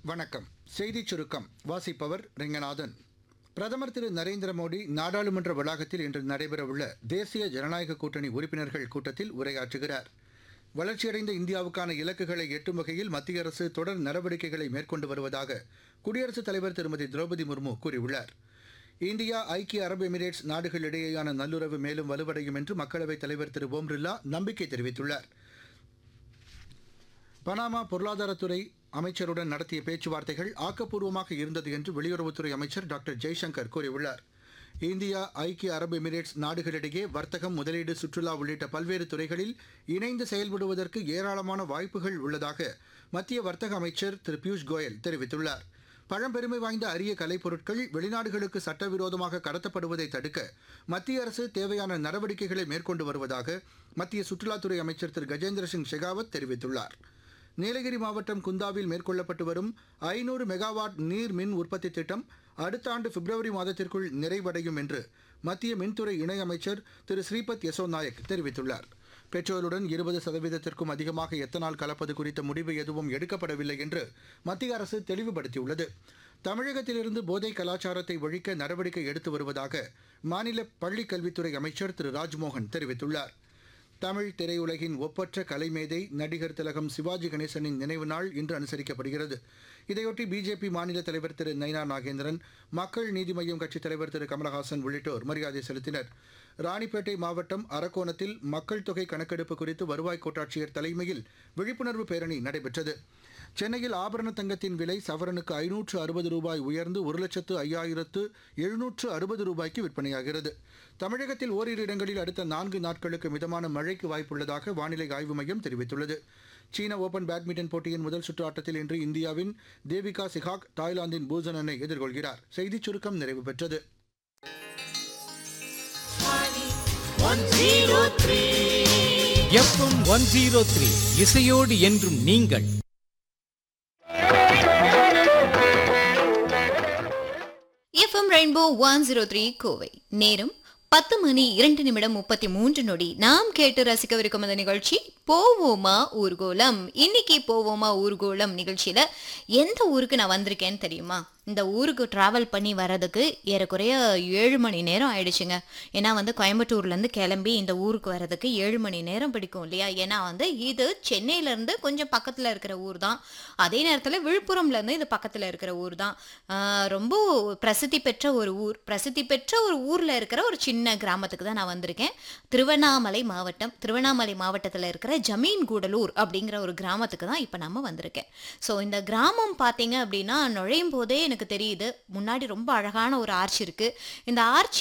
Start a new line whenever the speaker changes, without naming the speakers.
வணக்கம் செய்திச் சுருக்கம் வாசிப்பவர் ரெங்கநாதன் பிரதமர் திரு நரேந்திர மோடி நாடாளுமன்ற வளாகத்தில் இன்று நடைபெறவுள்ள தேசிய ஜனநாயக கூட்டணி உறுப்பினர்கள் கூட்டத்தில் உரையாற்றுகிறார் வளர்ச்சியடைந்த இந்தியாவுக்கான இலக்குகளை எட்டும் வகையில் மத்திய அரசு தொடர் நடவடிக்கைகளை மேற்கொண்டு வருவதாக குடியரசுத் தலைவர் திருமதி திரௌபதி முர்மு கூறியுள்ளார் இந்தியா ஐக்கிய அரபு எமிரேட்ஸ் நாடுகளிடையேயான நல்லுறவு மேலும் வலுவடையும் என்று மக்களவைத் தலைவர் திரு ஓம் பிர்லா நம்பிக்கை தெரிவித்துள்ளார் பனாமா பொருளாதாரத்துறை அமைச்சருடன் நடத்திய பேச்சுவார்த்தைகள் ஆக்கப்பூர்வமாக இருந்தது என்று வெளியுறவுத்துறை அமைச்சர் டாக்டர் ஜெய்சங்கர் கூறியுள்ளார் இந்தியா ஐக்கிய அரபு எமிரேட்ஸ் நாடுகளிடையே வர்த்தகம் முதலீடு சுற்றுலா உள்ளிட்ட பல்வேறு துறைகளில் இணைந்து செயல்படுவதற்கு ஏராளமான வாய்ப்புகள் உள்ளதாக மத்திய வர்த்தக அமைச்சர் திரு பியூஷ் கோயல் தெரிவித்துள்ளார் பழம்பெருமை வாய்ந்த அரிய கலைப்பொருட்கள் வெளிநாடுகளுக்கு சட்டவிரோதமாக கடத்தப்படுவதை தடுக்க மத்திய அரசு தேவையான நடவடிக்கைகளை மேற்கொண்டு வருவதாக மத்திய சுற்றுலாத்துறை அமைச்சர் திரு கஜேந்திர சிங் ஷெகாவத் தெரிவித்துள்ளார் நீலகிரி மாவட்டம் குந்தாவில் மேற்கொள்ளப்பட்டு வரும் ஐநூறு மெகாவாட் நீர் மின் உற்பத்தி திட்டம் அடுத்த ஆண்டு பிப்ரவரி மாதத்திற்குள் நிறைவடையும் என்று மத்திய மின்துறை இணையமைச்சர் திரு ஸ்ரீபத் யசோ நாயக் தெரிவித்துள்ளார் பெட்ரோலுடன் இருபது சதவீதத்திற்கும் அதிகமாக எத்தனால் கலப்பது குறித்த முடிவு எதுவும் எடுக்கப்படவில்லை என்று மத்திய அரசு தெளிவுபடுத்தியுள்ளது தமிழகத்திலிருந்து போதை கலாச்சாரத்தை ஒழிக்க நடவடிக்கை எடுத்து வருவதாக மாநில பள்ளிக் கல்வித்துறை அமைச்சர் திரு ராஜ்மோகன் தெரிவித்துள்ளார் தமிழ் திரையுலகின் ஒப்பற்ற கலைமேதை நடிகர் திலகம் சிவாஜி கணேசனின் நினைவு நாள் இன்று அனுசரிக்கப்படுகிறது இதையொட்டி பிஜேபி மாநில தலைவர் திரு நைனா நாகேந்திரன் மக்கள் நீதி மய்யம் கட்சித் தலைவர் திரு கமலஹாசன் உள்ளிட்டோர் மரியாதை செலுத்தினர் ராணிப்பேட்டை மாவட்டம் அரக்கோணத்தில் மக்கள் தொகை கணக்கெடுப்பு குறித்து வருவாய் கோட்டாட்சியர் தலைமையில் விழிப்புணர்வு பேரணி நடைபெற்றது சென்னையில் ஆபரண தங்கத்தின் விலை சவரனுக்கு ஐநூற்று அறுபது ரூபாய் உயர்ந்து ஒரு லட்சத்து ஐயாயிரத்து எழுநூற்று அறுபது ரூபாய்க்கு விற்பனையாகிறது தமிழகத்தில் ஓரிரு இடங்களில் அடுத்த நான்கு நாட்களுக்கு மிதமான மழைக்கு வாய்ப்புள்ளதாக வானிலை ஆய்வு மையம் தெரிவித்துள்ளது சீன ஓபன் பேட்மிண்டன் போட்டியின் முதல் சுற்று ஆட்டத்தில் இன்று இந்தியாவின் தேவிகா சிகாக் தாய்லாந்தின் பூசனனை எதிர்கொள்கிறார் செய்திச் சுருக்கம் நிறைவு பெற்றது
எஃப்எம் ஒன் ஜீரோ த்ரீ இசையோடு என்றும் நீங்கள்
FM rainbow one zero three Kovai நேரம் பத்து மணி இரண்டு நிமிடம் முப்பத்தி மூன்று நொடி நாம் கேட்டு ரசிக்கவிருக்கும் அந்த நிகழ்ச்சி போவோமா ஊர்கோலம் இன்னைக்கு போவோமா ஊர்கோலம் நிகழ்ச்சியில எந்த ஊருக்கு நான் வந்திருக்கேன்னு தெரியுமா இந்த ஊருக்கு டிராவல் பண்ணி வர்றதுக்கு ஏறக்குறைய ஏழு மணி நேரம் ஆயிடுச்சுங்க ஏன்னா வந்து கோயம்புத்தூர்லேருந்து கிளம்பி இந்த ஊருக்கு வர்றதுக்கு ஏழு மணி நேரம் பிடிக்கும் இல்லையா ஏன்னா வந்து இது சென்னையிலேருந்து கொஞ்சம் பக்கத்தில் இருக்கிற ஊர் தான் அதே நேரத்தில் விழுப்புரம்லேருந்து இது பக்கத்தில் இருக்கிற ஊர் தான் ஆஹ் ரொம்ப பிரசித்தி பெற்ற ஒரு ஊர் பிரசித்தி பெற்ற ஒரு ஊரில் இருக்கிற ஒரு சின்ன கிராமத்துக்கு தான் நான் வந்திருக்கேன் திருவண்ணாமலை மாவட்டம் திருவண்ணாமலை மாவட்டத்தில் இருக்கிற ஜமீன் கூடலூர் அப்படிங்கிற ஒரு கிராமத்துக்கு தான் இப்போ நம்ம வந்திருக்கேன் ஸோ இந்த கிராமம் பார்த்தீங்க அப்படின்னா நுழையும் போதே எனக்கு தெரியுது முன்னாடி ரொம்ப அழகான ஒரு ஆர்ச் இருக்கு இந்த ஆர்ச்